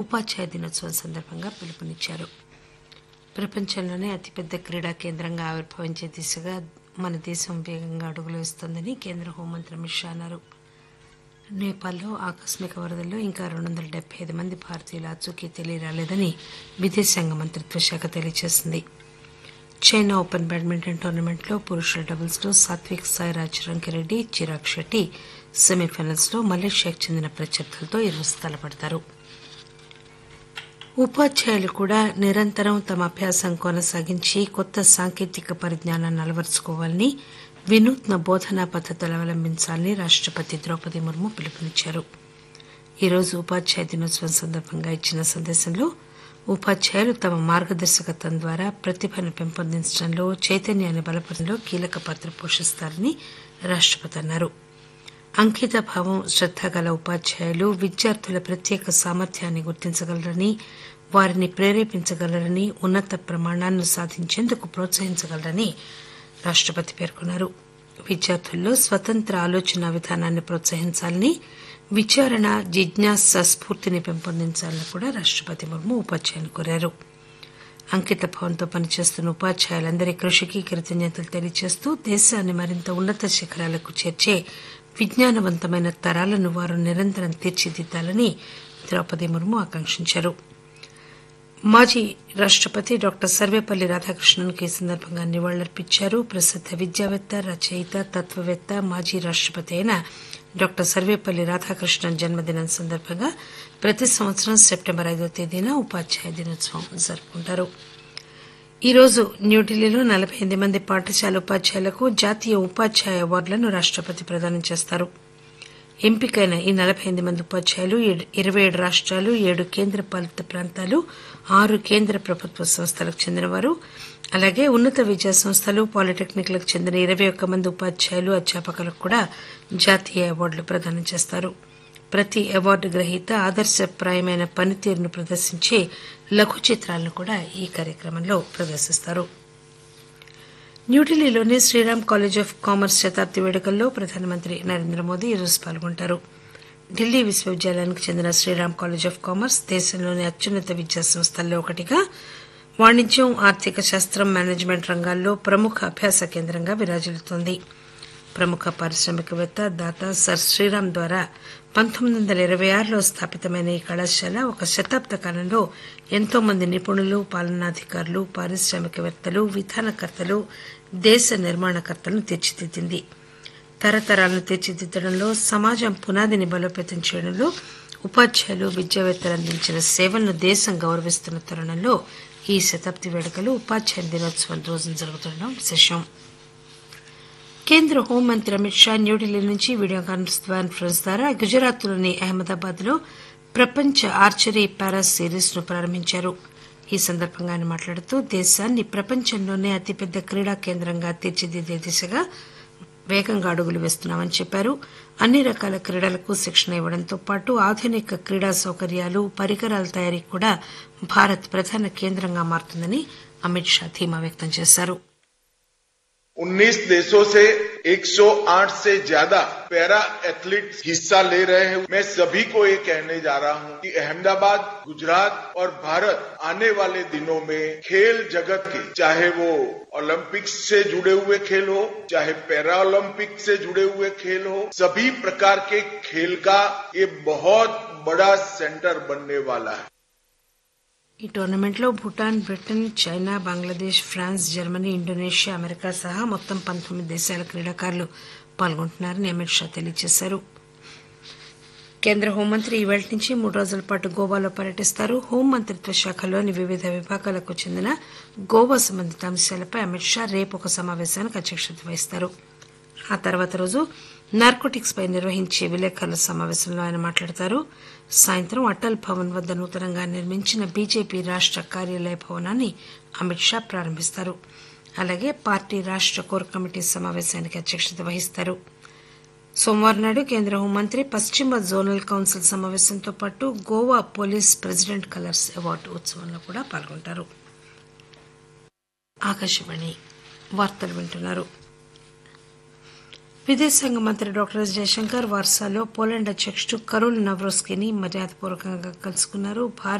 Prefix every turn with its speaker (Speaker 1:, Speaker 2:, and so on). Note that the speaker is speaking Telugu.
Speaker 1: ఉపాధ్యాయ దినోత్సవం సందర్భంగా పిలుపునిచ్చారు ప్రపంచంలోనే అతిపెద్ద క్రీడా కేంద్రంగా ఆవిర్భవించే దిశగా మన దేశం వేగంగా అడుగులు వేస్తోందని కేంద్ర హోంమంత్రి అమిత్ షా అన్నారు నేపాల్లో ఆకస్మిక వరదల్లో ఇంకా రెండు వందల డెబ్బై ఐదు మంది భారతీయుల ఆచూకీ తెలియరాలేదని విదేశాంగ మంత్రిత్వ శాఖ తెలియజేసింది చైనా ఓపెన్ బ్యాడ్మింటన్ టోర్నమెంట్లో పురుషుల డబుల్స్లో సాత్విక్ సాయిరాజ్ రంకిరెడ్డి చిరాగ్ షెట్టి సెమీఫైనల్స్లో మలేషియాకు చెందిన ప్రత్యర్థులతో ఈరోజు తలపడతారు ఉపాధ్యాయులు కూడా నిరంతరం తమ అభ్యాసం కొనసాగించి కొత్త సాంకేతిక పరిజ్ఞానాన్ని అలవరుచుకోవాలని వినూత్న బోధనా పద్ధతులు అవలంబించాలని రాష్టపతి ద్రౌపది ముర్ము పిలుపునిచ్చారు ఈరోజు ఉపాధ్యాయ దినోత్సవం సందర్భంగా ఇచ్చిన సందేశంలో ఉపాధ్యాయులు తమ మార్గదర్శకత్వం ద్వారా ప్రతిభను పెంపొందించడంలో చైతన్యాన్ని బలపడంలో కీలక పాత్ర పోషిస్తారని రాష్టపతి అన్నారు అంకిత భావం శ్రద్ద గల ఉపాధ్యాయులు విద్యార్థుల ప్రత్యేక సామర్థ్యాన్ని గుర్తించగలరని వారిని ప్రేరేపించగలరని ఉన్నత ప్రమాణాలను సాధించేందుకు ప్రోత్సహించగలరని రాష్టపతి పేర్కొన్నారు విద్యార్థుల్లో స్వతంత్ర ఆలోచన విధానాన్ని ప్రోత్సహించాలని విచారణ జిజ్ఞాస స్ఫూర్తిని పెంపొందించాలని కూడా రాష్టపతి ముర్ము ఉపాధ్యాయులు కోరారు అంకిత భావంతో పనిచేస్తున్న ఉపాధ్యాయులందరి కృషికి కృతజ్ఞతలు తెలియజేస్తూ దేశాన్ని మరింత ఉన్నత శిఖరాలకు చేర్చే విజ్ఞానవంతమైన తరాలను వారు నిరంతరం తీర్చిదిద్దాలని ద్రౌపది ముర్ము ఆకాంక్షించారు మాజీ రాష్టపతి డాక్టర్ సర్వేపల్లి రాధాకృష్ణన్కు ఈ సందర్భంగా నివాళులర్పించారు ప్రసిద్ద విద్యావేత్త రచయిత తత్వవేత్త మాజీ రాష్టపతి అయిన డాక్టర్ సర్వేపల్లి రాధాకృష్ణన్ జన్మదినం సందర్భంగా ప్రతి సంవత్సరం సెప్టెంబర్ ఐదో తేదీన ఉపాధ్యాయ దినోత్సవం జరుపుకుంటారు ఈ రోజు న్యూఢిల్లీలో నలబై ఎనిమిది మంది పాఠశాల ఉపాధ్యాయులకు జాతీయ ఉపాధ్యాయ అవార్డులను రాష్టపతి ప్రదానం చేస్తారు ఎంపికైన ఈ నలబై ఎనిమిది మంది ఉపాధ్యాయులు ఇరవై ఏడు రాష్ట్రాలు ఏడు కేంద్ర పాలిత ప్రాంతాలు ఆరు కేంద్ర ప్రభుత్వ సంస్థలకు చెందినవారు అలాగే ఉన్నత విద్యా సంస్థలు పాలిటెక్నిక్లకు చెందిన ఇరవై ఒక్క మంది ఉపాధ్యాయులు అధ్యాపకులకు కూడా జాతీయ అవార్డులు ప్రదానం చేస్తారు ప్రతి అవార్డు గ్రహీత ఆదర్శప్రాయమైన పనితీరును ప్రదర్శించే లఘు చిత్రాలను కూడా ఈ కార్యక్రమంలో ప్రదర్శిస్తారు న్యూఢిల్లీలోని శ్రీరామ్ కాలేజ్ ఆఫ్ కామర్స్ శతాబ్ది వేడుకల్లో ప్రధానమంత్రి నరేంద్ర మోదీ ఈరోజు పాల్గొంటారు ఢిల్లీ విశ్వవిద్యాలయానికి చెందిన శ్రీరామ్ కాలేజ్ ఆఫ్ కామర్స్ దేశంలోని అత్యున్నత విద్యా సంస్థల్లో ఒకటిగా వాణిజ్యం ఆర్థిక శాస్త్రం మేనేజ్మెంట్ రంగాల్లో ప్రముఖ అభ్యాస కేంద్రంగా విరాజిల్లుతోంది ప్రముఖ పారిశ్రామికవేత్త దాత సర్ శ్రీరామ్ ద్వారా పంతొమ్మిది వందల ఇరవై ఆరులో స్థాపితమైన ఈ కళాశాల ఒక శతాబ్ద కాలంలో ఎంతో మంది నిపుణులు పాలనాధికారులు పారిశ్రామికవేత్తలు విధానకర్తలు దేశ నిర్మాణకర్తలను తీర్చిదిద్దింది తరతరాలను తీర్చిదిద్దడంలో సమాజం పునాదిని బలోపేతం చేయడంలో ఉపాధ్యాయులు విద్యావేత్తలు అందించిన సేవలను దేశం గౌరవిస్తున్న తరుణంలో ఈ శతాబ్ది వేడుకలు ఉపాధ్యాయ దినోత్సవం రోజున జరుగుతుండడం విశేషం కేంద్ర హోంమంత్రి అమిత్ షా న్యూఢిల్లీ నుంచి వీడియో కాన్ఫరెన్స్ ద్వారా గుజరాత్లోని అహ్మదాబాద్ లో ప్రపంచ ఆర్చరీ పారా సిరీస్ ను ప్రారంభించారు ఈ సందర్భంగా ఆయన మాట్లాడుతూ దేశాన్ని ప్రపంచంలోనే అతిపెద్ద క్రీడా కేంద్రంగా తీర్చిదిద్దే దిశగా వేగంగా అడుగులు వేస్తున్నామని చెప్పారు అన్ని రకాల క్రీడలకు శిక్షణ ఇవ్వడంతో పాటు ఆధునిక క్రీడా సౌకర్యాలు పరికరాల తయారీకి కూడా భారత్ ప్రధాన కేంద్రంగా మారుతుందని అమిత్ షా ధీమా వ్యక్తం చేశారు
Speaker 2: 19 देशों से 108 से ज्यादा पैरा एथलीट्स हिस्सा ले रहे हैं मैं सभी को ये कहने जा रहा हूं कि अहमदाबाद गुजरात और भारत आने वाले दिनों में खेल जगत के चाहे वो ओलंपिक्स से जुड़े हुए खेल हो चाहे पैरा ओलंपिक से जुड़े हुए खेल हो सभी प्रकार के खेल का ये बहुत बड़ा सेंटर बनने वाला है
Speaker 1: ఈ టోర్నమెంట్లో Bhutan Britain China Bangladesh France Germany Indonesia America సహా మొత్తం పంతొమ్మిది దేశాల క్రీడాకారులు పాల్గొంటున్నారని అమిత్ షా తెలియజేశారు కేంద్ర హోంమంత్రి ఈ వేళ నుంచి మూడు రోజుల పాటు గోవాలో పర్యటిస్తారు హోంమంత్రిత్వ శాఖలోని వివిధ విభాగాలకు చెందిన గోవా సంబంధిత అంశాలపై అమిత్ షా రేపు ఒక సమావేశానికి అధ్యక్షత వహిస్తారు ఆ తర్వాత రోజు నార్కోటిక్స్ పై నిర్వహించే విలేకరుల సమావేశంలో ఆయన మాట్లాడతారు సాయంత్రం అటల్ భవన్ వద్ద నూతనంగా నిర్మించిన బీజేపీ రాష్ట కార్యాలయ భవనాన్ని అమిత్ షా ప్రారంభిస్తారు అలాగే పార్టీ రాష్ట కోర్ కమిటీ సమావేశానికి అధ్యక్షత వహిస్తారు సోమవారం నాడు కేంద్ర హోంమంత్రి పశ్చిమ జోనల్ కౌన్సిల్ సమావేశంతో పాటు Goa police president colours award ఉత్సవంలో కూడా పాల్గొంటారు ఆకాశవాణి వార్తలు వింటున్నారు విదేశాంగ మంత్రి డాక్టర్ ఎస్ జయశంకర్ వార్సాలో పోలాండ్ అధ్యకుడు కరోల్ నవ్రోస్కీని మర్యాదపూర్వకంగా కలుసుకున్నారు